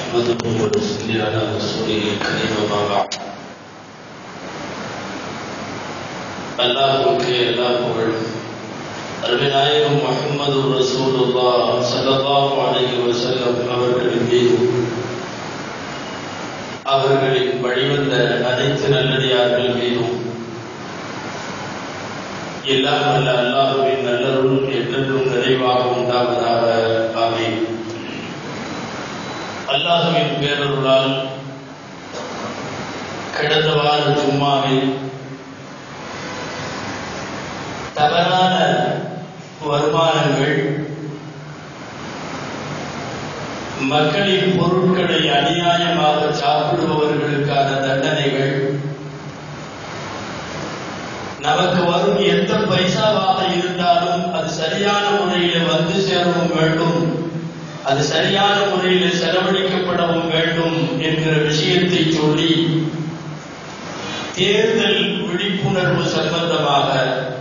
نحمده ونصلي على رسوله الكريم ما بعد அல்லாஹுக்கு எல்லா புகழும் அருமைநாயகம் முஹம்மது ரசூலுல்லா ஸல்லல்லாஹு அலைஹி வஸல்லம் அவர்களின் மீதும் அவர்களின் வழிவந்த அனைத்து நல்லடியார்கள் மீதும் எல்லாம் வல்ல அல்லாஹுவின் நல்லருள் என்றென்றும் நிறைவாக உண்டாவதாக ஆமீன் அல்லாஹுவின் பேரருளால் கடந்த வார ஜும்மாவில் தவறான வருமானங்கள் மக்களின் பொருட்களை அநியாயமாக சாப்பிடுபவர்களுக்கான தண்டனைகள் நமக்கு வரும் எந்த பைசாவாக இருந்தாலும் அது சரியான முறையில் வந்து சேரவும் வேண்டும் அது சரியான முறையில் செலவழிக்கப்படவும் வேண்டும் என்கிற விஷயத்தை சொல்லி தேர்தல் விழிப்புணர்வு சம்பந்தமாக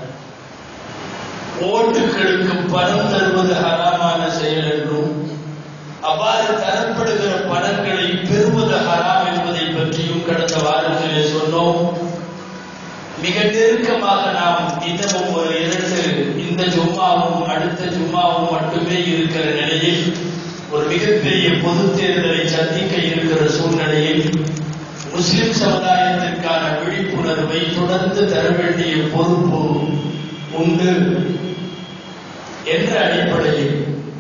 ஓட்டுகளுக்கு பணம் தருவது ஹராமான செயல் என்றும் அவ்வாறு தரப்படுகிற பணங்களை பெறுவது ஹராம் என்பதை பற்றியும் கடந்த வாரத்திலே சொன்னோம் மிக நெருக்கமாக நாம் இன்னமும் ஒரு இரண்டு இந்த ஜும்மாவும் அடுத்த ஜும்மாவும் மட்டுமே இருக்கிற நிலையில் ஒரு மிகப்பெரிய பொது தேர்தலை சந்திக்க இருக்கிற சூழ்நிலையில் முஸ்லிம் சமுதாயத்திற்கான விழிப்புணர்வை தொடர்ந்து தர வேண்டிய பொறுப்பு உண்டு என்ற அடிப்படையில்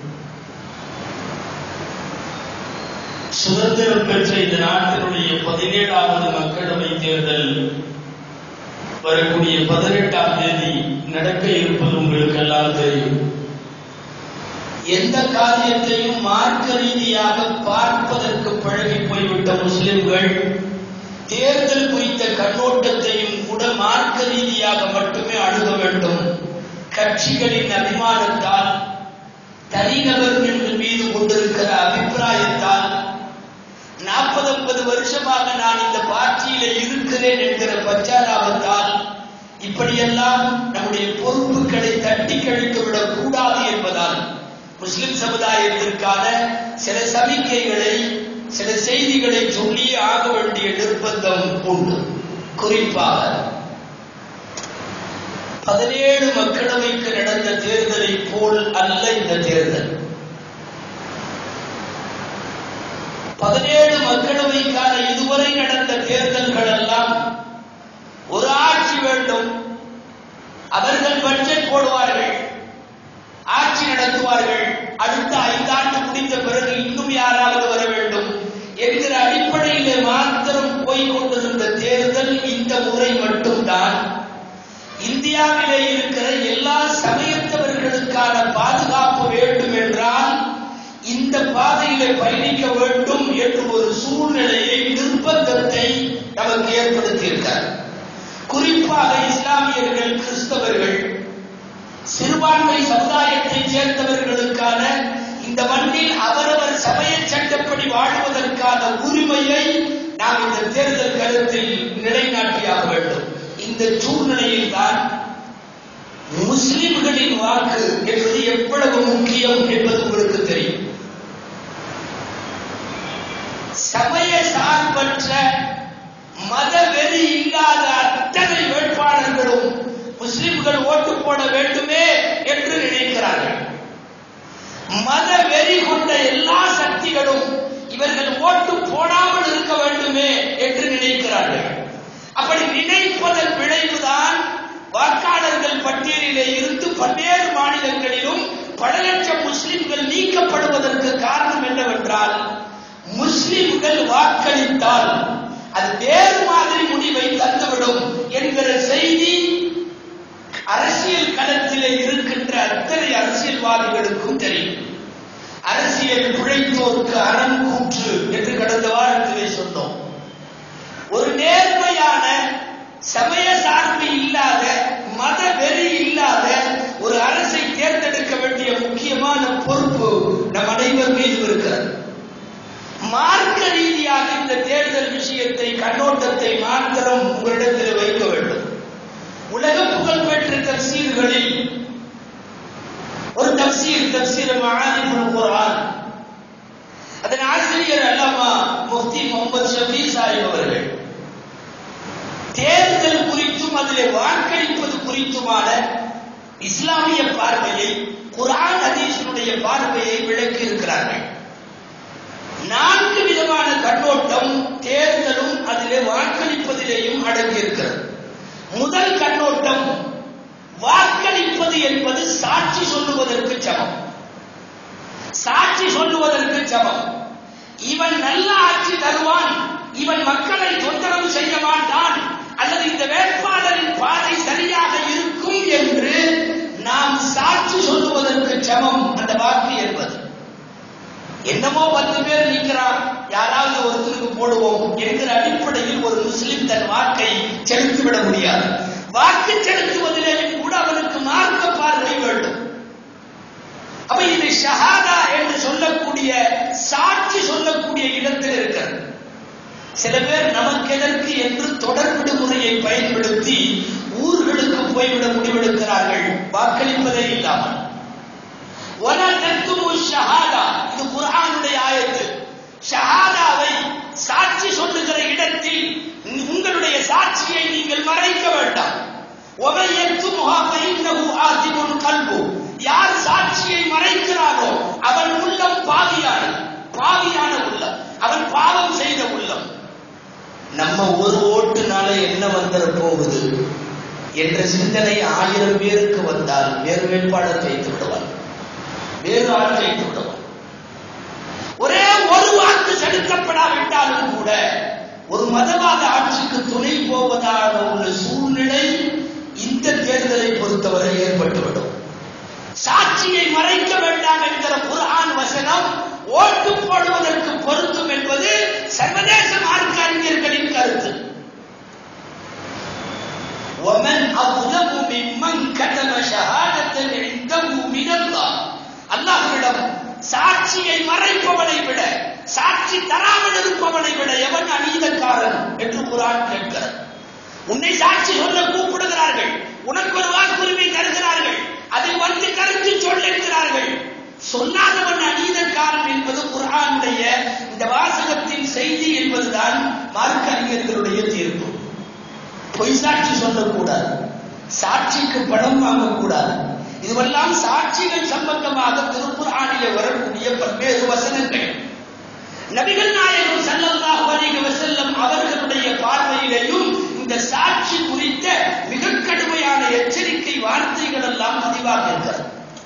சுதந்திரம் பெற்ற இந்த நாட்டினுடைய பதினேழாவது மக்களவை தேர்தல் வரக்கூடிய பதினெட்டாம் தேதி நடக்க இருப்பது உங்களுக்கு எல்லாம் தெரியும் எந்த காரியத்தையும் மார்க்க ரீதியாக பார்ப்பதற்கு பழகி போய்விட்ட முஸ்லிம்கள் தேர்தல் குறித்த கண்ணோட்டத்தையும் கூட மார்க்க ரீதியாக மட்டுமே அணுக வேண்டும் கட்சிகளின் அபிமானத்தால் தனிநபர்கள் மீது கொண்டிருக்கிற அபிப்பிராயத்தால் நாற்பது ஐம்பது வருஷமாக நான் இந்த பார்ட்டியில இருக்கிறேன் என்கிற பச்சாதாபத்தால் இப்படியெல்லாம் நம்முடைய பொறுப்புகளை தட்டி கழித்து விடக் கூடாது என்பதால் முஸ்லிம் சமுதாயத்திற்கான சில சமிக்கைகளை சில செய்திகளை சொல்லியே ஆக வேண்டிய நிர்பந்தம் உண்டு குறிப்பாக பதினேழு மக்களவைக்கு நடந்த தேர்தலை போல் அல்ல இந்த தேர்தல் பதினேழு மக்களவைக்கான இதுவரை நடந்த தேர்தல்கள் எல்லாம் ஒரு ஆட்சி வேண்டும் அவர்கள் பட்ஜெட் போடுவார்கள் ஆட்சி நடத்துவார்கள் அடுத்த ஐந்தாண்டு முடிந்த பிறகு இன்னும் யாராவது வர வேண்டும் என்கிற அடிப்படையிலே மாத்திரம் போய்கொண்டிருந்த தேர்தல் இந்த முறை மட்டும்தான் இந்தியாவிலே இருக்கிற எல்லா சமயத்தவர்களுக்கான பாதுகாப்பு வேண்டும் என்றால் இந்த பாதையிலே பயணிக்க வேண்டும் என்று ஒரு சூழ்நிலையை நிர்பந்தத்தை நமக்கு ஏற்படுத்தியிருக்கார் குறிப்பாக இஸ்லாமியர்கள் கிறிஸ்தவர்கள் சிறுபான்மை சமுதாயத்தை சேர்ந்தவர்களுக்கான இந்த மண்ணில் அவரவர் சமய சட்டப்படி வாழ்வதற்கான உரிமையை நாம் இந்த தேர்தல் கருத்தில் நிலைநாட்டியாக வேண்டும் இந்த சூழ்நிலையில் தான் முஸ்லிம்களின் வாக்கு என்பது எவ்வளவு முக்கியம் என்பது உங்களுக்கு தெரியும் சமய சார்பற்ற மத வெறி இல்லாத அத்தனை வேட்பாளர்களும் முஸ்லிம்கள் ஓட்டு போட வேண்டுமே என்று நினைக்கிறார்கள் மத வெறி கொண்ட எல்லா சக்திகளும் இவர்கள் ஓட்டு போடாமல் இருக்க வேண்டுமே என்று நினைக்கிறார்கள் அப்படி நினைப்பதன் விளைவுதான் வாக்காளர்கள் பட்டியலிலே இருந்து பல்வேறு மாநிலங்களிலும் பல லட்சம் முஸ்லிம்கள் நீக்கப்படுவதற்கு காரணம் என்னவென்றால் முஸ்லிம்கள் வாக்களித்தால் அது வேறு மாதிரி முடிவை தந்துவிடும் என்கிற செய்தி அரசியல் களத்திலே இருக்கின்ற அத்தனை அரசியல்வாதிகளுக்கும் தெரியும் அரசியல் பிழைத்தோருக்கு அறம் கூற்று என்று கடந்த வாரத்திலே சொன்னோம் ஒரு நேர்மையான சமய சார்பு இல்லாத மத வெறி இல்லாத ஒரு அரசை தேர்ந்தெடுக்க வேண்டிய முக்கியமான பொறுப்பு நம் அனைவர் மீது இருக்கிறது மார்க்க ரீதியாக இந்த தேர்தல் விஷயத்தை கண்ணோட்டத்தை மாத்திரம் உங்களிடத்தில் வைக்க வேண்டும் உலக புகழ்பெற்ற தப்சீர்களில் ஒரு தப்சீர் தப்சீர் மகாலிபுல் குர்ஆன் அதன் ஆசிரியர் அல்லாமா முஃப்தி முகமது ஷபீ சாஹிப் அவர்கள் தேர்தல் குறித்தும் அதிலே வாக்களிப்பது குறித்துமான இஸ்லாமிய பார்வையை குர்ஆன் ஹதீஸினுடைய பார்வையை விளக்கி இருக்கிறார்கள் நான்கு விதமான கண்ணோட்டம் தேர்தலும் அதிலே வாக்களிப்பதிலேயும் அடங்கி இருக்கிறது முதல் கண்ணோட்டம் வாக்களிப்பது என்பது சாட்சி சொல்லுவதற்கு சமம் சாட்சி சொல்லுவதற்கு சமம் இவன் நல்ல ஆட்சி தருவான் இவன் மக்களை தொந்தரவு செய்ய மாட்டான் அல்லது இந்த வேட்பாளரின் பாதை சரியாக இருக்கும் என்று நாம் சாட்சி சொல்லுவதற்கு சமம் அந்த வாக்கு என்பது என்னமோ பத்து பேர் நிற்கிறான் யாராவது ஒருத்தருக்கு போடுவோம் என்கிற அடிப்படையில் ஒரு முஸ்லிம் தன் வாக்கை செலுத்திவிட முடியாது வாக்கு செலுத்துவதிலேயும் கூட அவனுக்கு மார்க்க பார்வை வேண்டும் அப்ப இது ஷஹாதா என்று சொல்லக்கூடிய சாட்சி சொல்லக்கூடிய இடத்தில் இருக்கிறது சில பேர் நமக்கு எதற்கு என்று தொடர் விடுமுறையை பயன்படுத்தி ஊர்களுக்கு போய்விட முடிவெடுக்கிறார்கள் வாக்களிப்பதே இல்லாமல் ولا تكتموا الشهادة இது குர்ஆனுடைய ஆயத்து ஷஹாதாவை சாட்சி சொல்லுகிற இடத்தில் உங்களுடைய சாட்சியை நீங்கள் மறைக்க வேண்டாம் ومن يكتمها فإنه آثم قلبه யார் சாட்சியை மறைக்கிறானோ அவன் உள்ளம் பாவியான பாவியான உள்ளம் அவன் பாவம் செய்த உள்ளம் நம்ம ஒரு ஓட்டுனால என்ன வந்துட போகுது என்ற சிந்தனை ஆயிரம் பேருக்கு வந்தால் வேறு வேட்பாளர் ஜெயித்து விடுவார் வேறு ஆள் ஜெயித்து விடுவார் ஒரே ஒரு வாக்கு செலுத்தப்படாவிட்டாலும் கூட ஒரு மதவாத ஆட்சிக்கு துணை போவதாக உள்ள சூழ்நிலை இந்த தேர்தலை பொறுத்தவரை ஏற்பட்டுவிடும் சாட்சியை மறைக்க வேண்டாம் என்கிற குர்ஆன் வசனம் ஓட்டு போடுவதற்கு பொருந்தும் என்பது சர்வதேச மார்க்க அறிஞர்களின் கருத்து ومن أظلم ممن كتم شهادة عنده من الله அல்லாஹ்விடம் சாட்சியை மறைப்பவனை விட சாட்சி தராமல் இருப்பவனை விட எவன் அநீதக்காரன் என்று குரான் கேட்கிறது உன்னை சாட்சி சொல்ல கூப்பிடுகிறார்கள் உனக்கு ஒரு வாக்குரிமை தருகிறார்கள் அதில் வந்து கருத்து சொல்லுகிறார்கள் சொல்லாதவன் அநீதக்காரன் என்பது குர்ஆனுடைய இந்த வாசகத்தின் செய்தி என்பதுதான் மார்க்க அறிஞர்களுடைய தீர்ப்பு பொய் சாட்சி சொல்லக்கூடாது சாட்சிக்கு பணம் வாங்கக்கூடாது இதுவெல்லாம் சாட்சிகள் சம்பந்தமாக திருக்குர்ஆனிலே வரக்கூடிய பல்வேறு வசனங்கள் நபிகள் நாயகம் ஸல்லல்லாஹு அலைஹி வஸல்லம் அவர்களுடைய பார்வையிலேயும் இந்த சாட்சி குறித்த மிக கடுமையான எச்சரிக்கை வார்த்தைகள் எல்லாம் பதிவாக இருக்கிறது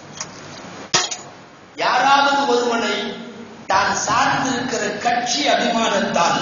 யாராவது ஒருவனை தான் சார்ந்திருக்கிற கட்சி அபிமானத்தால்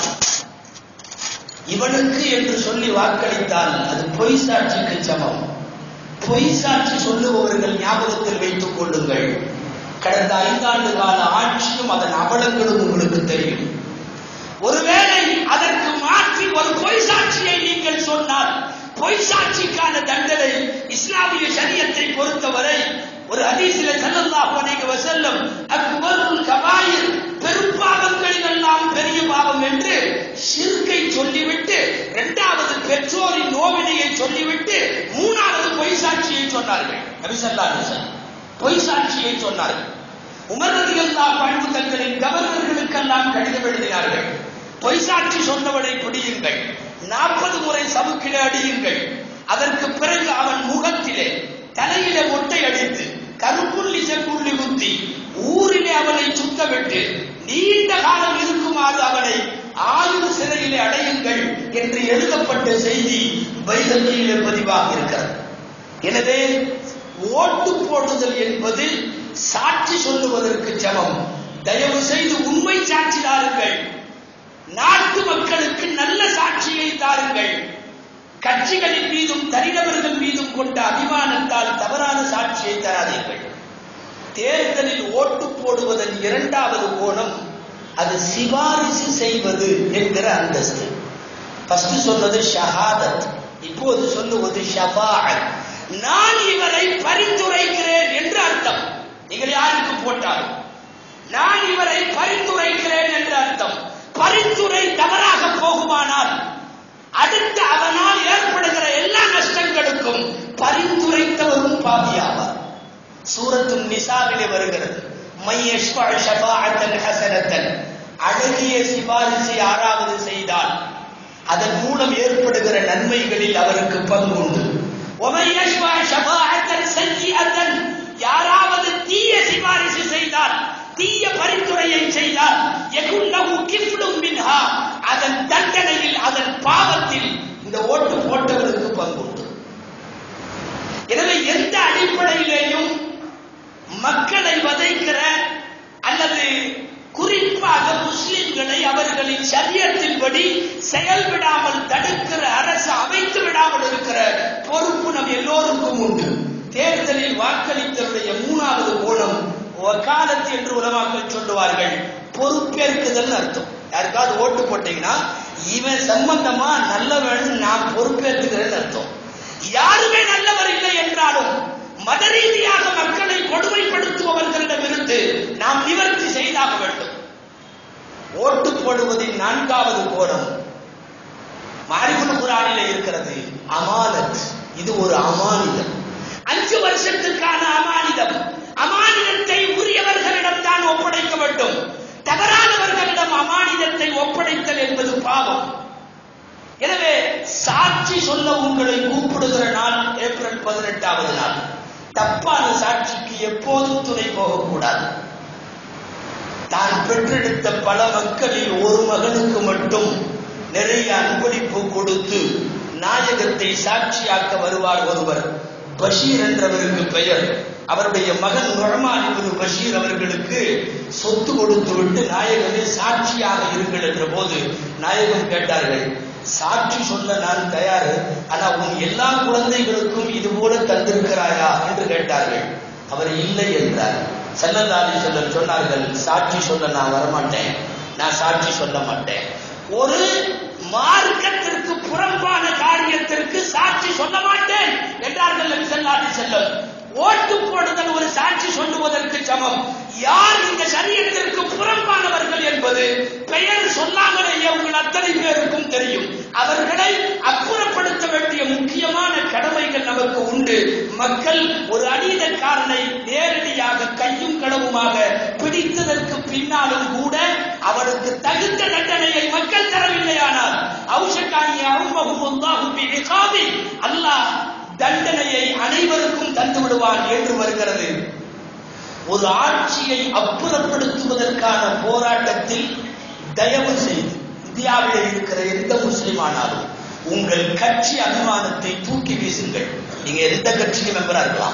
இவனுக்கு என்று சொல்லி வாக்களித்தால் அது பொய் சாட்சிக்கு சமம் பொய் சாட்சி சொல்லுபவர்கள் ஞாபகத்தில் வைத்துக் கொள்ளுங்கள் கடந்த ஐந்தாண்டு கால ஆட்சியும் அதன் அவலங்களும் உங்களுக்கு தெரியும் ஒருவேளை அதற்கு மாற்றி ஒரு பொய் சாட்சியை நீங்கள் சொன்னால் பொய் சாட்சிக்கான தண்டனை இஸ்லாமிய சரியத்தை பொறுத்தவரை ஒரு ஹதீஸில ஸல்லல்லாஹு அலைஹி வஸல்லம் அக்பருல் கபாயிர் பெரும் பாவங்களில் எல்லாம் பெரிய பாவம் என்று ஷிர்கை சொல்லிவிட்டு இரண்டாவது பெற்றோரின் நோவினையை சொல்லிவிட்டு மூணாவது பொய் சாட்சியை சொன்னார்கள் நபி ஸல்லல்லாஹு அலைஹி வஸல்லம் பொய் சாட்சியை சொன்னார்கள் உமர் ரலியல்லாஹு அன்ஹு தங்களின் கவர்னர்களுக்கெல்லாம் கடிதம் எழுதினார்கள் பொய் சாட்சி சொன்னவனை பிடியுங்கள் நாற்பது முறை சவுக்கிலே அடியுங்கள் அதற்கு பிறகு அவன் முகத்திலே தலையிலே மொட்டை அடித்து கருப்புள்ளி செப்புள்ளி குத்தி ஊரிலே அவனை சுத்தவிட்டு நீண்ட காலம் இருக்குமாறு அவனை ஆயுத சிறையிலே அடையுங்கள் என்று எழுதப்பட்ட செய்தி வைகல்கியிலே பதிவாக இருக்கிறது எனவே ஓட்டு போடுதல் என்பது சாட்சி சொல்லுவதற்கு சமம் தயவு செய்து உண்மை சாட்சி தாருங்கள் நாட்டு மக்களுக்கு நல்ல சாட்சியை தாருங்கள் கட்சிகளின் மீதும் தனிநபர்கள் மீதும் கொண்ட அபிமானத்தால் தவறான சாட்சியை தராதீர்கள் தேர்தலில் ஓட்டு போடுவதன் இரண்டாவது கோணம் அது சிபாரிசு செய்வது என்கிற அந்தஸ்து ஃபர்ஸ்ட் சொன்னது ஷஹாதத் இப்போது சொல்லுவது ஷபாஅத் நான் இவரை பரிந்துரைக்கிறேன் என்று அர்த்தம் நீங்கள் யாருக்கு போட்டாலும் நான் இவரை பரிந்துரைக்கிறேன் என்று அர்த்தம் பரிந்துரை தவறாக போகுமானால் அடுத்து அவனால் ஏற்படுகிற எல்லா நஷ்டங்களுக்கும் பரிந்துரைத்தவரும் பாதியாவார் சூரத்தும் நிசாவிலே வருகிறது மையஷ்பா ஷபாஅத்தன் ஹசனத்தன் அழை அழகிய சிபாரிசை யாராவது செய்தால் அதன் மூலம் ஏற்படுகிற நன்மைகளில் அவருக்கு பங்கு உண்டு ومن يشفع شفاعة سيئة யாராவது தீய சிபாரிசு செய்தால் தீய பரிந்துரையை செய்தால் எகுன்னஹு கிஃப்லும் மின்ஹா அதன் தண்டனையில் அதன் பாவத்தில் இந்த ஓட்டு போட்டவருக்கு பங்கு உண்டு எனவே எந்த அடிப்படையிலேயும் மக்களை வதைக்கிற அல்லது குறிப்பாக முஸ்லிம்களை அவர்களின் சரியத்தின்படி செயல்படாமல் தடுக்கிற அரசு அமைத்து விடாமல் இருக்கிற பொறுப்பு நம் எல்லோருக்கும் உண்டு தேர்தலில் வாக்களித்தவருடைய மூணாவது கோணம் வக்காலத்து என்று உலமாக்கள் சொல்லுவார்கள் பொறுப்பேற்குதல் அர்த்தம் யாருக்காவது ஓட்டு போட்டீங்கன்னா இவன் சம்பந்தமா நல்லவன் நான் பொறுப்பேற்றுகிறேன்னு அர்த்தம் யாருமே நல்லவர் இல்லை என்றாலும் மத ரீதியாக மக்களை கொடுமைப்படுத்துபவர்களிடமிருந்து நாம் நிவர்த்தி செய்தாக வேண்டும் ஓட்டு போடுவதின் நான்காவது கோணம் மாரிபுல் குரானிலே இருக்கிறது அமானத் இது ஒரு அமானிதம் அஞ்சு வருஷத்துக்கான அமானிதம் அமானிதத்தை உரியவர்களிடம் தான் ஒப்படைக்க வேண்டும் தவறானவர்களிடம் அமானிதத்தை ஒப்படைத்தல் என்பது பாவம் எனவே சாட்சி சொல்ல உங்களை கூப்பிடுகிற நாள் ஏப்ரல் பதினெட்டாவது நாள் தப்பான சாட்சிக்கு எப்போதும் துணை போகக்கூடாது தான் பெற்றெடுத்த பல மக்களில் ஒரு மகனுக்கு மட்டும் நிறைய அன்பளிப்பு கொடுத்து நாயகத்தை சாட்சியாக்க வருவார் ஒருவர் பஷீர் என்றவருக்கு பெயர் அவருடைய மகன் நுழமான் என்பது பஷீர் அவர்களுக்கு சொத்து கொடுத்து விட்டு நாயகமே சாட்சியாக இருங்கள் என்ற போது நாயகம் கேட்டார்கள் சாட்சி சொல்ல நான் தயார் ஆனா உன் எல்லா குழந்தைகளுக்கும் இது போல தந்திருக்கிறாயா என்று கேட்டார்கள் அவர் இல்லை என்றார் செல்லல்லாதி செல்லர் சொன்னார்கள் சாட்சி சொல்ல நான் வரமாட்டேன் நான் சாட்சி சொல்ல மாட்டேன் ஒரு மார்க்கத்திற்கு புறம்பான காரியத்திற்கு சாட்சி சொல்ல மாட்டேன் என்றார்கள் நபி ஸல்லல்லாஹு செல்லம் ஓட்டு போடுதல் ஒரு சாட்சி சொல்லுவதற்கு சமம் யார் இந்த சரியத்திற்கு புறம்பானவர்கள் என்பது பெயர் சொல்லாமலேயே உங்கள் அத்தனை பேருக்கும் தெரியும் அவர்களை அப்புறப்படுத்த வேண்டிய முக்கியமான கடமைகள் நமக்கு உண்டு மக்கள் ஒரு அநீதக்காரனை நேரடியாக கையும் களவுமாக பிடித்ததற்கு பின்னாலும் கூட அவனுக்கு தகுந்த தண்டனையை மக்கள் தரவில்லையானால் அவுஷகானிய அவுமகுமுல்லாஹு அல்லாஹ் தண்டனையை அனைவருக்கும் தந்து விடுவான் என்று வருகிறது ஒரு ஆட்சியை அப்புறப்படுத்துவதற்கான போராட்டத்தில் தயவு செய்து இந்தியாவில் இருக்கிற எந்த முஸ்லிம் ஆனாலும் உங்கள் கட்சி அபிமானத்தை தூக்கி வீசுங்கள் நீங்க எந்த கட்சிக்கு மெம்பரா இருக்கலாம்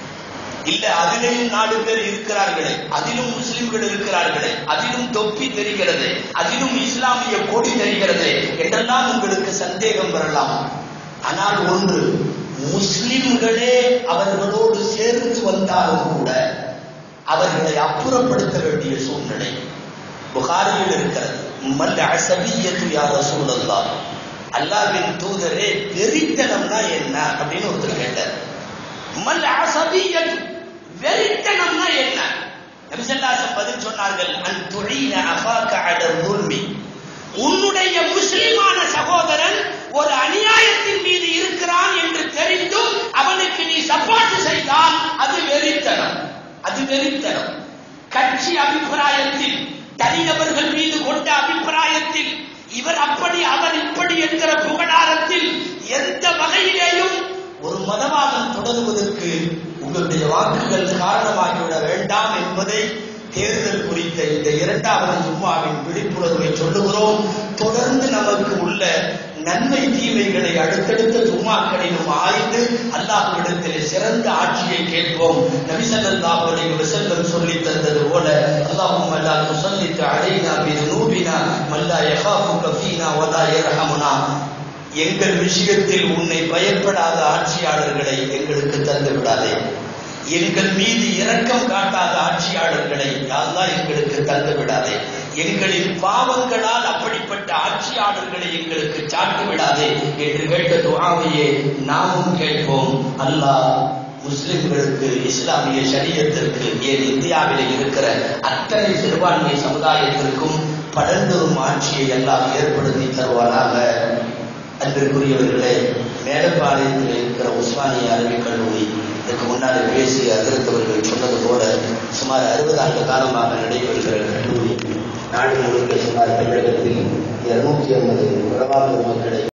இல்ல அதிலேயும் நாலு பேர் இருக்கிறார்களே அதிலும் முஸ்லிம்கள் இருக்கிறார்களே அதிலும் தொப்பி தெரிகிறது அதிலும் இஸ்லாமிய கொடி தெரிகிறது என்றெல்லாம் உங்களுக்கு சந்தேகம் வரலாம் ஆனால் ஒன்று முஸ்லிம்களே அவர்களோடு சேர்ந்து வந்தாலும் கூட அவர்களை அப்புறப்படுத்த வேண்டிய சூழ்நிலை புகாரியில் இருக்கிறது மல் அசபியத்து யார் ரசூலல்லாஹ் அல்லாஹ்வின் தூதரே வெறித்தனம்னா என்ன அப்படின்னு ஒருத்தர் கேட்டார் மல் அசபியத் வெறித்தனம்னா என்ன நபி ஸல்லல்லாஹு பதில் சொன்னார்கள் அன் துஈன அஃபாக அல துல்மி உன்னுடைய முஸ்லிமான சகோதரன் ஒரு அநியாயத்தின் மீது இருக்கிறான் என்று தெரிந்தும் அவனுக்கு நீ சப்போர்ட் செய்தால் அது வெறித்தனம் அது வெறித்தனம் கட்சி அபிப்பிராயத்தில் தனிநபர்கள் மீது கொண்ட அபிப்பிராயத்தில் இவர் அப்படி அவர் இப்படி என்கிற புகழாரத்தில் எந்த வகையிலேயும் ஒரு மதவாதம் தொடருவதற்கு உங்களுடைய வாக்குகள் காரணமாகிவிட வேண்டாம் என்பதை தேர்தல் குறித்த இந்த இரண்டாவது ஜும்மாவின் விழிப்புணர்வை சொல்லுகிறோம் தொடர்ந்து நமக்கு உள்ள நன்மை தீமைகளை அடுத்தடுத்த ஜும்மாக்களிலும் ஆய்ந்து அல்லாஹ்விடத்தில் சிறந்த ஆட்சியை கேட்போம் நபி ஸல்லல்லாஹு அலைஹி வஸல்லம் சொல்லி தந்தது போல அல்லாஹும்ம லா துஸல்லித் அலைனா பிதுனூபினா மல்லா யகாஃபுக ஃபீனா வலா யர்ஹமுனா எங்கள் விஷயத்தில் உன்னை பயப்படாத ஆட்சியாளர்களை எங்களுக்கு தந்து விடாதே எங்கள் மீது இரக்கம் காட்டாத ஆட்சியாளர்களை யாரெல்லாம் எங்களுக்கு தந்து விடாதே எங்களின் பாவங்களால் அப்படிப்பட்ட ஆட்சியாளர்களை எங்களுக்கு சாட்டி விடாதே என்று கேட்ட துஆவையே நாமும் கேட்போம் அல்லாஹ் முஸ்லிம்களுக்கு இஸ்லாமிய சரியத்திற்கு ஏன் இந்தியாவிலே இருக்கிற அத்தனை சிறுபான்மை சமுதாயத்திற்கும் படர்ந்தோறும் ஆட்சியை எல்லாம் ஏற்படுத்தி தருவானாக அன்பிற்குரியவர்களே மேலப்பாளையத்தில் இருக்கிற உஸ்மானிய அரபிக் கல்லூரி இதுக்கு முன்னாடி பேசி அதிர்த்தவர்கள் சொன்னது போல சுமார் அறுபது ஆண்டு காலமாக நடைபெறுகிற கல்லூரி நாடு முழுக்க சுமார் தமிழகத்தில் இருநூற்றி ஐம்பது உறவாக்க மக்களை